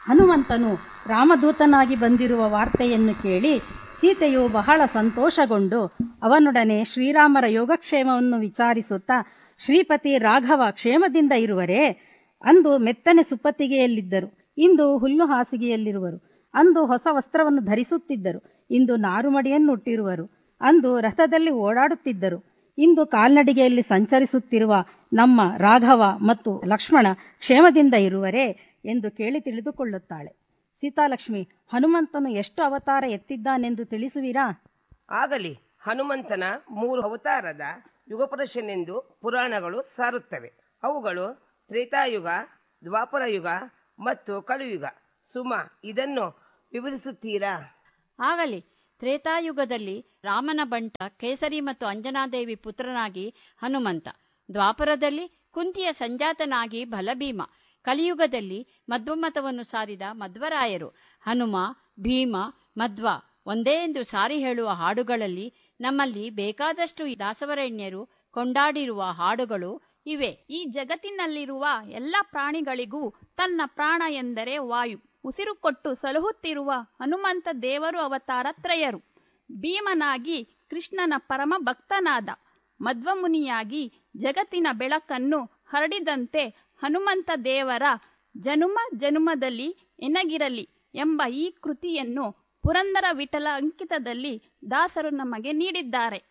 ಹನುಮಂತನು ರಾಮದೂತನಾಗಿ ಬಂದಿರುವ ವಾರ್ತೆಯನ್ನು ಕೇಳಿ ಸೀತೆಯು ಬಹಳ ಸಂತೋಷಗೊಂಡು ಅವನೊಡನೆ ಶ್ರೀರಾಮರ ಯೋಗಕ್ಷೇಮವನ್ನು ವಿಚಾರಿಸುತ್ತಾ ಶ್ರೀಪತಿ ರಾಘವ ಕ್ಷೇಮದಿಂದ ಇರುವರೇ ಅಂದು ಮೆತ್ತನೆ ಸುಪ್ಪತ್ತಿಗೆಯಲ್ಲಿದ್ದರು ಇಂದು ಹುಲ್ಲು ಹಾಸಿಗೆಯಲ್ಲಿರುವರು ಅಂದು ಹೊಸ ವಸ್ತ್ರವನ್ನು ಧರಿಸುತ್ತಿದ್ದರು ಇಂದು ನಾರುಮಡಿಯನ್ನುಟ್ಟಿರುವರು ಅಂದು ರಥದಲ್ಲಿ ಓಡಾಡುತ್ತಿದ್ದರು ಇಂದು ಕಾಲ್ನಡಿಗೆಯಲ್ಲಿ ಸಂಚರಿಸುತ್ತಿರುವ ನಮ್ಮ ರಾಘವ ಮತ್ತು ಲಕ್ಷ್ಮಣ ಕ್ಷೇಮದಿಂದ ಇರುವರೇ ಎಂದು ಕೇಳಿ ತಿಳಿದುಕೊಳ್ಳುತ್ತಾಳೆ ಸೀತಾಲಕ್ಷ್ಮಿ ಹನುಮಂತನು ಎಷ್ಟು ಅವತಾರ ಎತ್ತಿದ್ದಾನೆಂದು ತಿಳಿಸುವಿರಾ ಆಗಲಿ ಹನುಮಂತನ ಮೂರು ಅವತಾರದ ಯುಗಪುರುಷನೆಂದು ಪುರಾಣಗಳು ಸಾರುತ್ತವೆ ಅವುಗಳು ತ್ರೇತಾಯುಗ ದ್ವಾಪರ ಯುಗ ಮತ್ತು ಕಲಿಯುಗ ಸುಮ ಇದನ್ನು ವಿವರಿಸುತ್ತೀರಾ ಆಗಲಿ ತ್ರೇತಾಯುಗದಲ್ಲಿ ರಾಮನ ಬಂಟ ಕೇಸರಿ ಮತ್ತು ಅಂಜನಾದೇವಿ ಪುತ್ರನಾಗಿ ಹನುಮಂತ ದ್ವಾಪರದಲ್ಲಿ ಕುಂತಿಯ ಸಂಜಾತನಾಗಿ ಬಲಭೀಮ ಕಲಿಯುಗದಲ್ಲಿ ಮಧ್ವಮತವನ್ನು ಸಾರಿದ ಮಧ್ವರಾಯರು ಹನುಮ ಭೀಮ ಮಧ್ವ ಒಂದೇ ಎಂದು ಸಾರಿ ಹೇಳುವ ಹಾಡುಗಳಲ್ಲಿ ನಮ್ಮಲ್ಲಿ ಬೇಕಾದಷ್ಟು ದಾಸವರೇಣ್ಯರು ಕೊಂಡಾಡಿರುವ ಹಾಡುಗಳು ಇವೆ ಈ ಜಗತ್ತಿನಲ್ಲಿರುವ ಎಲ್ಲ ಪ್ರಾಣಿಗಳಿಗೂ ತನ್ನ ಪ್ರಾಣ ಎಂದರೆ ವಾಯು ಉಸಿರು ಕೊಟ್ಟು ಸಲಹುತ್ತಿರುವ ಹನುಮಂತ ದೇವರು ಅವತಾರ ತ್ರಯರು ಭೀಮನಾಗಿ ಕೃಷ್ಣನ ಪರಮ ಭಕ್ತನಾದ ಮಧ್ವಮುನಿಯಾಗಿ ಜಗತ್ತಿನ ಬೆಳಕನ್ನು ಹರಡಿದಂತೆ ಹನುಮಂತ ದೇವರ ಜನುಮ ಜನುಮದಲ್ಲಿ ಎನಗಿರಲಿ ಎಂಬ ಈ ಕೃತಿಯನ್ನು ಪುರಂದರ ವಿಠಲ ಅಂಕಿತದಲ್ಲಿ ದಾಸರು ನಮಗೆ ನೀಡಿದ್ದಾರೆ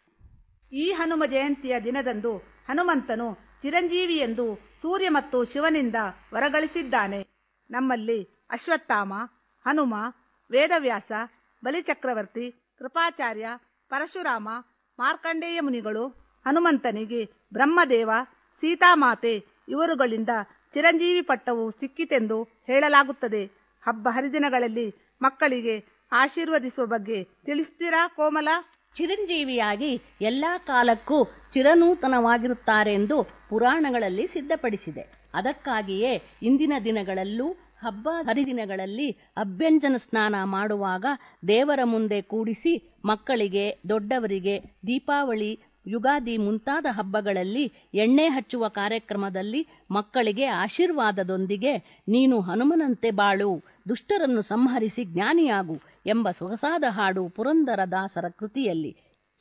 ಈ ಹನುಮ ಜಯಂತಿಯ ದಿನದಂದು ಹನುಮಂತನು ಚಿರಂಜೀವಿ ಎಂದು ಸೂರ್ಯ ಮತ್ತು ಶಿವನಿಂದ ವರಗಳಿಸಿದ್ದಾನೆ ನಮ್ಮಲ್ಲಿ ಅಶ್ವತ್ಥಾಮ ಹನುಮ ವೇದವ್ಯಾಸ ಬಲಿಚಕ್ರವರ್ತಿ ಕೃಪಾಚಾರ್ಯ ಪರಶುರಾಮ ಮಾರ್ಕಂಡೇಯ ಮುನಿಗಳು ಹನುಮಂತನಿಗೆ ಬ್ರಹ್ಮದೇವ ಸೀತಾಮಾತೆ ಇವರುಗಳಿಂದ ಚಿರಂಜೀವಿ ಪಟ್ಟವು ಸಿಕ್ಕಿತೆಂದು ಹೇಳಲಾಗುತ್ತದೆ ಹಬ್ಬ ಹರಿದಿನಗಳಲ್ಲಿ ಮಕ್ಕಳಿಗೆ ಆಶೀರ್ವದಿಸುವ ಬಗ್ಗೆ ತಿಳಿಸ್ತೀರಾ ಕೋಮಲ ಚಿರಂಜೀವಿಯಾಗಿ ಎಲ್ಲಾ ಕಾಲಕ್ಕೂ ಚಿರನೂತನವಾಗಿರುತ್ತಾರೆಂದು ಪುರಾಣಗಳಲ್ಲಿ ಸಿದ್ಧಪಡಿಸಿದೆ ಅದಕ್ಕಾಗಿಯೇ ಇಂದಿನ ದಿನಗಳಲ್ಲೂ ಹಬ್ಬ ಹರಿದಿನಗಳಲ್ಲಿ ಅಭ್ಯಂಜನ ಸ್ನಾನ ಮಾಡುವಾಗ ದೇವರ ಮುಂದೆ ಕೂಡಿಸಿ ಮಕ್ಕಳಿಗೆ ದೊಡ್ಡವರಿಗೆ ದೀಪಾವಳಿ ಯುಗಾದಿ ಮುಂತಾದ ಹಬ್ಬಗಳಲ್ಲಿ ಎಣ್ಣೆ ಹಚ್ಚುವ ಕಾರ್ಯಕ್ರಮದಲ್ಲಿ ಮಕ್ಕಳಿಗೆ ಆಶೀರ್ವಾದದೊಂದಿಗೆ ನೀನು ಹನುಮನಂತೆ ಬಾಳು ದುಷ್ಟರನ್ನು ಸಂಹರಿಸಿ ಜ್ಞಾನಿಯಾಗು ಎಂಬ ಸೊಗಸಾದ ಹಾಡು ಪುರಂದರ ದಾಸರ ಕೃತಿಯಲ್ಲಿ